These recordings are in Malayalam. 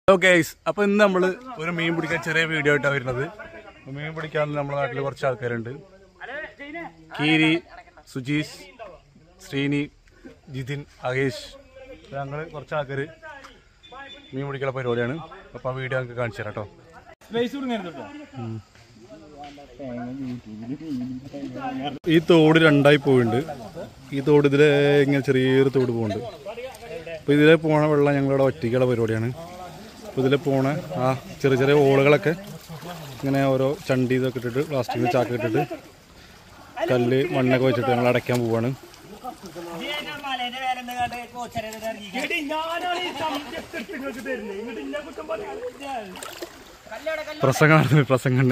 ഹലോ ഗൈസ് അപ്പൊ ഇന്ന് നമ്മള് ഒരു മീൻ പിടിക്കാൻ ചെറിയ വീഡിയോ ആയിട്ടാണ് വരുന്നത് അപ്പൊ മീൻ പിടിക്കാൻ നമ്മുടെ നാട്ടിൽ കുറച്ച് ആൾക്കാരുണ്ട് കീരി സുജീഷ് ശ്രീനി ജിതിൻ അകേഷ് ഞങ്ങൾ കുറച്ച് ആൾക്കാർ മീൻ പിടിക്കുന്ന പരിപാടിയാണ് അപ്പൊ ആ വീഡിയോ ഞങ്ങൾക്ക് കാണിച്ചു തരാം കേട്ടോ ഈ തോട് രണ്ടായി പോയിട്ടുണ്ട് ഈ തോട് ഇതിലെ ഇങ്ങനെ ചെറിയൊരു തോട് പോകുന്നുണ്ട് അപ്പോൾ ഇതിലെ പോണ വെള്ളം ഞങ്ങളുടെ ഒറ്റയ്ക്കുള്ള പരിപാടിയാണ് അപ്പോൾ ഇതിലെ പോണ ആ ചെറിയ ചെറിയ ഓളുകളൊക്കെ ഇങ്ങനെ ഓരോ ചണ്ടി ഇതൊക്കെ ഇട്ടിട്ട് പ്ലാസ്റ്റിക്കിന് ചാക്ക് ഇട്ടിട്ട് കല്ല് മണ്ണൊക്കെ വെച്ചിട്ട് ഞങ്ങൾ അടയ്ക്കാൻ പോവാണ് പ്രസംഗം പ്രസംഗം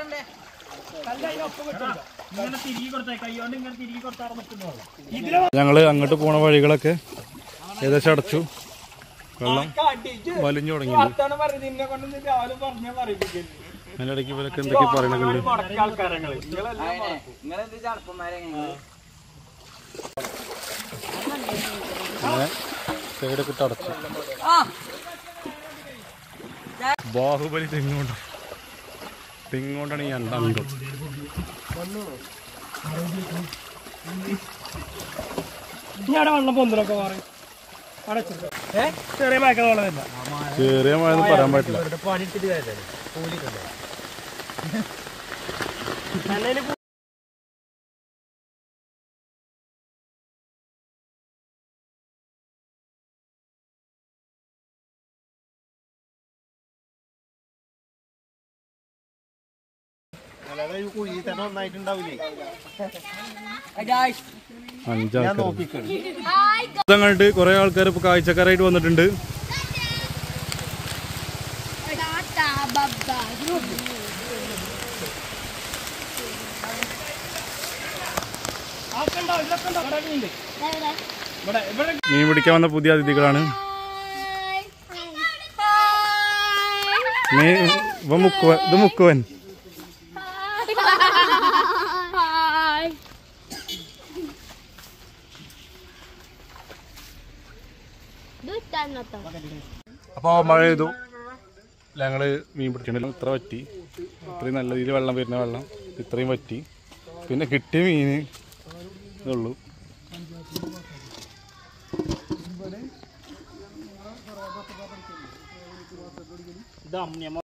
ഞങ്ങള് അങ്ങോട്ട് പോണ വഴികളൊക്കെ ഏകദേശം അടച്ചു വെള്ളം വലിഞ്ഞു തുടങ്ങിയിട്ടുണ്ട് അതിന്റെ ഇടയ്ക്ക് ഇവരൊക്കെ എന്തൊക്കെ പറയണുണ്ട് സൈഡൊക്കെ ഇട്ട് അടച്ചു ബാഹുബലി തെങ്ങോണ്ട് തെങ്ങോണ്ടാണ് ഈ അണ്ടം ഞാൻ വെള്ളം പൊന്തലൊക്കെ മാറി അടച്ചിട്ട് ഏ ചെറിയ മയക്കള വെള്ളമില്ല ചെറിയ മഴ ഒന്നും പറയാൻ പറ്റില്ല അഞ്ചാൾക്കാർ ഇതങ്ങോട്ട് കുറെ ആൾക്കാർ ഇപ്പൊ കാഴ്ചക്കാരായിട്ട് വന്നിട്ടുണ്ട് Tata baba. ആക്കണ്ടോ ഇതൊക്കെ ഉണ്ടോ കിടക്കുന്നുണ്ട് ഇവിടെ ഇവിടെ മീൻ പിടിക്കാൻ വന്ന പുതിയ അതിഥികളാണ് മീൻ ഇവ മുക്കുവൻ ഇത് മുക്കുവൻ Hi. Dutan na to. അപ്പോൾ മഴ ചെയ്തു ഞങ്ങൾ മീൻ പിടിക്കണല്ലോ ഇത്ര പറ്റി ഇത്രയും നല്ല രീതിയിൽ വെള്ളം വരുന്ന വെള്ളം ഇത്രയും പറ്റി പിന്നെ കിട്ടിയ മീൻ ഇതുള്ളൂ ഇത് അമ്മിയമ്മ